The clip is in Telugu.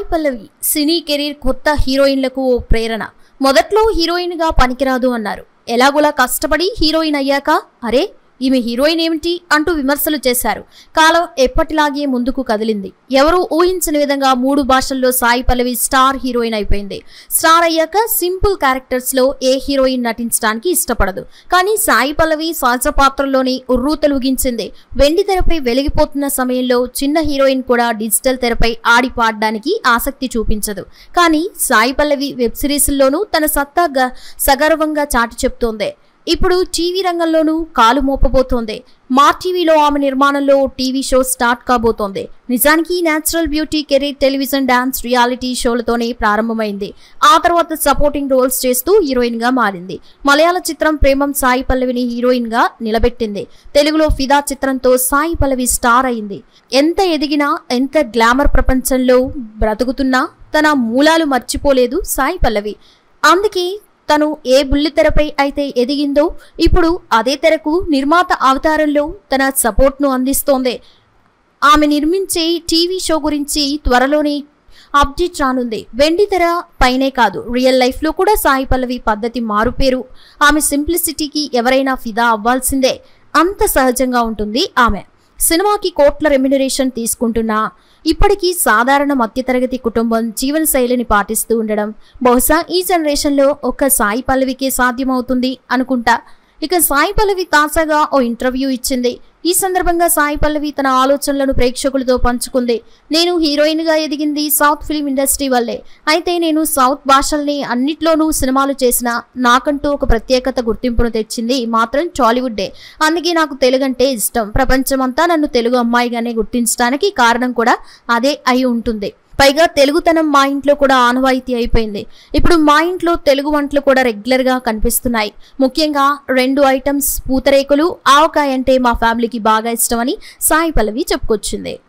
పల్లవి సినీ కెరీర్ కొత్త హీరోయిన్లకు ఓ ప్రేరణ మొదట్లో హీరోయిన్గా పనికిరాదు అన్నారు ఎలాగోలా కష్టపడి హీరోయిన్ అయ్యాక అరే ఈమె హీరోయిన్ ఏమిటి అంటూ విమర్శలు చేశారు కాలం ఎప్పటిలాగే ముందుకు కదిలింది ఎవరూ ఊహించని విధంగా మూడు భాషల్లో సాయి పల్లవి స్టార్ హీరోయిన్ అయిపోయింది స్టార్ అయ్యాక సింపుల్ క్యారెక్టర్స్ లో ఏ హీరోయిన్ నటించడానికి ఇష్టపడదు కానీ సాయి పల్లవి సహజ పాత్రలోని ఉర్రూతలుగించింది వెండి తెరపై వెలిగిపోతున్న సమయంలో చిన్న హీరోయిన్ కూడా డిజిటల్ తెరపై ఆడి పాడడానికి ఆసక్తి చూపించదు కానీ సాయి పల్లవి వెబ్ సిరీస్లోనూ తన సత్తా గ- సగర్వంగా చాటి చెప్తోంది ఇప్పుడు టీవీ రంగంలోనూ కాలు మోపబోతోంది మా టీవీలో ఆమె నిర్మాణంలో ఓ టీవీ షో స్టార్ట్ కాబోతోంది నిజానికి natural beauty career television dance reality షోలతోనే ప్రారంభమైంది ఆ తర్వాత సపోర్టింగ్ రోల్స్ చేస్తూ హీరోయిన్ గా మారింది మలయాళ చిత్రం ప్రేమం సాయి పల్లవిని హీరోయిన్ గా నిలబెట్టింది తెలుగులో ఫిదా చిత్రంతో సాయి పల్లవి స్టార్ అయింది ఎంత ఎదిగినా ఎంత గ్లామర్ ప్రపంచంలో బ్రతుకుతున్నా తన మూలాలు మర్చిపోలేదు సాయి పల్లవి అందుకే తను ఏ బుల్లితెరపై అయితే ఎదిగిందో ఇప్పుడు అదే తెరకు నిర్మాత అవతారంలో తన సపోర్ట్ను అందిస్తోంది ఆమె నిర్మించే టీవీ షో గురించి త్వరలోనే అప్డేట్ రానుంది వెండి తెర పైనే కాదు రియల్ లైఫ్లో కూడా సాయి పల్లవి పద్ధతి మారుపేరు ఆమె సింప్లిసిటీకి ఎవరైనా ఫిదా అవ్వాల్సిందే అంత సహజంగా ఉంటుంది ఆమె సినిమాకి కోట్ల రెమ్యునరేషన్ తీసుకుంటున్నా ఇప్పటికీ సాధారణ మధ్యతరగతి కుటుంబం జీవన శైలిని పాటిస్తూ ఉండడం బహుశా ఈ జనరేషన్లో ఒక్క సాయి పల్లవికే సాధ్యమవుతుంది అనుకుంటా ఇక సాయి పల్లవి తాజాగా ఓ ఇంటర్వ్యూ ఇచ్చింది ఈ సందర్భంగా సాయి పల్లవి తన ఆలోచనలను ప్రేక్షకులతో పంచుకుంది నేను హీరోయిన్ గా ఎదిగింది సౌత్ ఫిల్మ్ ఇండస్ట్రీ వల్లే అయితే నేను సౌత్ భాషల్ని అన్నిట్లోనూ సినిమాలు చేసిన నాకంటూ ఒక ప్రత్యేకత గుర్తింపును తెచ్చింది మాత్రం టాలీవుడ్డే అందుకే నాకు తెలుగు అంటే ఇష్టం ప్రపంచమంతా నన్ను తెలుగు అమ్మాయిగానే గుర్తించడానికి కారణం కూడా అదే అయి ఉంటుంది పైగా తెలుగుతనం మా ఇంట్లో కూడా ఆనవాయితీ అయిపోయింది ఇప్పుడు మా ఇంట్లో తెలుగు వంటలు కూడా రెగ్యులర్ గా కనిపిస్తున్నాయి ముఖ్యంగా రెండు ఐటమ్స్ పూతరేకులు ఆవకాయ అంటే మా ఫ్యామిలీకి బాగా ఇష్టమని సాయి పల్లవి చెప్పుకొచ్చింది